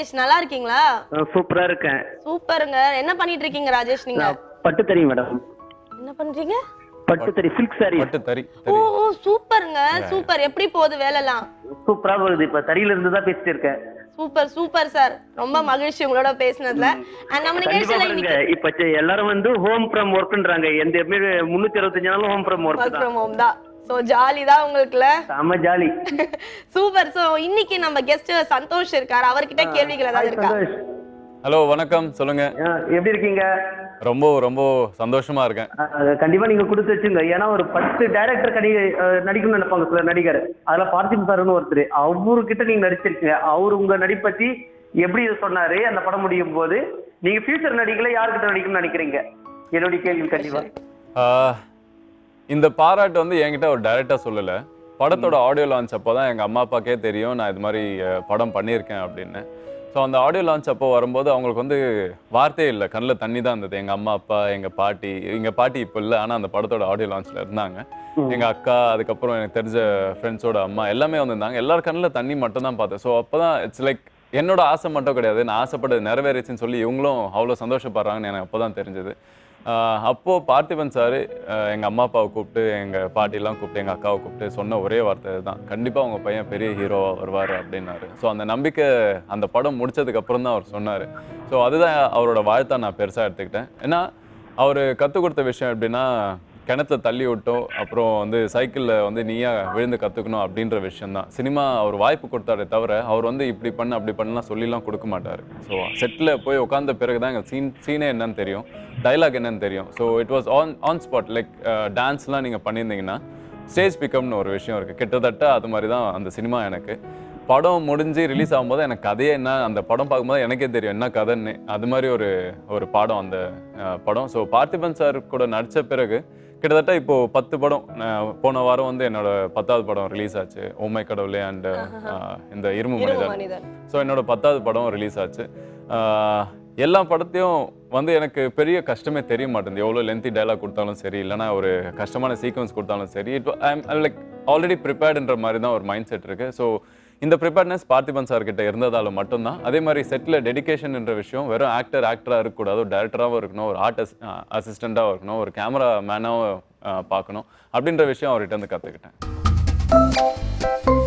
ராஜேஷ் நல்லா இருக்கீங்களா சூப்பரா இருக்கேன் சூப்பருங்க என்ன பண்ணிட்டு இருக்கீங்க ராஜேஷ் நீங்க பட்டு தறி மேடம் என்ன பண்றீங்க பட்டு தறி சில்க் சாரி பட்டு தறி ஓ தறி ஓ, சூப்பருங்க சூப்பர் எப்படி போகுது வேலைலாம் சூப்பரா போகுது இப்ப தறியில இருந்து தான் பேசிட்டு இருக்கேன் சூப்பர் சூப்பர் சார் ரொம்ப மகிழ்ச்சி உங்களோட பேசினதுல அண்ட் நம்ம கண்டிப்பா நிகழ்ச்சியில பாருங்க இன்னைக்கு இப்ப செ- எல்லாரும் வந்து ஹோம் ஃப்ரம் ஒர்க்ன்றாங்க எந்த எப்பவுமே முன்னூத்தி அறுபத்தஞ்சு நாளும் ஹோம் ஃப்ரம் ஒர்க் ஒர்க் தான் ஃப்ரம் ஹோம் தான் சோ ஜாலி தான் உங்களுக்குல செம ஜாலி சூப்பர் சோ இன்னைக்கு நம்ம கெஸ்ட் சந்தோஷ் இருக்காரு அவர்கிட்ட கேள்விகள் ஏதாவது இருக்கா சந்தோஷ். ஹலோ வணக்கம் சொல்லுங்க ஆ, எப்படி இருக்கீங்க ரொம்ப ரொம்ப சந்தோஷமா இருக்கேன் ஆ, கண்டிப்பா நீங்க கொடுத்து வச்சுங்க ஏன்னா ஒரு பத்து டைரக்டர் கடி ஆ, நடிக்கணும்னு நினைப்பாங்க சில நடிகர் அதுல பார்த்திபன் சார்னு ஒருத்தர் அவர்கிட்ட நீங்க நடிச்சிருக்கீங்க அவர் உங்க நடிப்பத்தி எப்படி இது சொன்னாரு அந்த படம் முடியும் போது நீங்க ஃபியூச்சர் நடிக்கல யாருக்கிட்ட நடிக்கணும்னு நினைக்கிறீங்க என்னுடைய கேள்வி கண்டிப்பா ஆஹ், இந்த பாராட்டு வந்து என்கிட்ட ஒரு டைரக்டா சொல்லல படத்தோட ஆடியோ லான்ச் அப்போ தான் எங்கள் அம்மா அப்பாக்கே தெரியும் நான் இது மாதிரி அஹ், படம் பண்ணியிருக்கேன் அப்படின்னு ஸோ அந்த ஆடியோ லான்ச் அப்போ வரும்போது அவங்களுக்கு வந்து வார்த்தையே இல்லை கண்ணில் தண்ணி தான் இருந்தது எங்கள் அம்மா அப்பா எங்கள் பாட்டி எங்கள் பாட்டி இப்போ இல்லை ஆனால் அந்த படத்தோட ஆடியோ லான்ச்சில் இருந்தாங்க எங்கள் அக்கா அதுக்கப்புறம் எனக்கு தெரிஞ்ச ஃப்ரெண்ட்ஸோட அம்மா எல்லாமே வந்திருந்தாங்க எல்லார் கண்ணில் தண்ணி மட்டும் தான் பார்த்தேன் ஸோ அப்போ தான் இட்ஸ் லைக் என்னோட ஆசை மட்டும் கிடையாது நான் ஆசைப்பட்டது நிறைவேறிச்சுன்னு சொல்லி இவங்களும் அவ்வளோ சந்தோஷப்படுறாங்கன்னு எனக்கு அப்போ தான் தெரிஞ்சது ஆஹ் அப்போ பார்த்திபன் சார் எங்கள் அம்மா அப்பாவை கூப்பிட்டு எங்கள் பாட்டிலாம் கூப்பிட்டு எங்கள் அக்காவை கூப்பிட்டு சொன்ன ஒரே வார்த்தை தான் கண்டிப்பாக உங்கள் பையன் பெரிய ஹீரோவாக வருவார் அப்படின்னாரு ஸோ அந்த நம்பிக்கை அந்த படம் முடிச்சதுக்கு அப்புறம் தான் அவர் சொன்னார் ஸோ அதுதான் அவரோட வாழ்த்தா நான் பெருசாக எடுத்துக்கிட்டேன் ஏன்னா அவர் கற்றுக் கொடுத்த விஷயம் எப்படின்னா கிணத்துல தள்ளி விட்டோம் அப்புறம் வந்து சைக்கிளில் வந்து நீயா விழுந்து கற்றுக்கணும் அப்படின்ற விஷயம் தான் சினிமா அவர் வாய்ப்பு கொடுத்தாரே தவிர அவர் வந்து இப்படி பண்ணு அப்படி பண்ணலாம் சொல்லிலாம் கொடுக்க மாட்டார் ஸோ செட்டில் போய் உட்காந்த பிறகு தான் எங்கள் சீன் சீனே என்னன்னு தெரியும் டைலாக் என்னன்னு தெரியும் so it was on on spot like டான்ஸ்லாம் நீங்கள் பண்ணியிருந்தீங்கன்னா ஸ்டேஜ் பிக்கப்னு ஒரு விஷயம் இருக்குது கிட்டத்தட்ட அது மாதிரி தான் அந்த சினிமா எனக்கு படம் முடிஞ்சு ரிலீஸ் ஆகும்போது எனக்கு கதையே என்ன அந்த படம் பார்க்கும்போது எனக்கே தெரியும் என்ன கதைன்னு அது மாதிரி ஒரு ஒரு பாடம் அந்த அஹ், படம் ஸோ பார்த்திபன் சார் கூட நடித்த பிறகு கிட்டத்தட்ட இப்போ பத்து படம் நான் போன வாரம் வந்து என்னோட பத்தாவது படம் ரிலீஸ் ஆச்சு ஓமை கடவுளே அண்ட் இந்த இரும்பு இரும்பு மனிதன் மனிதன் ஸோ என்னோட பத்தாவது படம் ரிலீஸ் ஆச்சு ஆஹ் எல்லா படத்தையும் வந்து எனக்கு பெரிய கஷ்டமே தெரிய மாட்டேங்குது எவ்வளோ லென்த்தி டைலாக் கொடுத்தாலும் சரி இல்லைனா ஒரு கஷ்டமான சீக்வன்ஸ் கொடுத்தாலும் சரி இட் ஐம் லைக் ஆல்ரெடி ப்ரிப்பேர்டுன்ற மாதிரி தான் ஒரு மைண்ட் செட் இருக்குது ஸோ இந்த ப்ரிப்பேர்ட்னஸ் பார்த்திபன் சார் கிட்ட இருந்ததால மட்டும்தான் அதே மாதிரி செட்டில் டெடிகேஷன் என்ற விஷயம் வெறும் ஆக்டர் ஆக்டராக இருக்கக்கூடாது ஒரு டேரக்டராகவும் இருக்கணும் ஒரு ஆர்ட் அசிஸ்டண்ட்டாகவும் இருக்கணும் ஒரு கேமரா மேனாகவும் பார்க்கணும் அப்படின்ற விஷயம் அவர்கிட்ட இருந்து கற்றுக்கிட்டேன்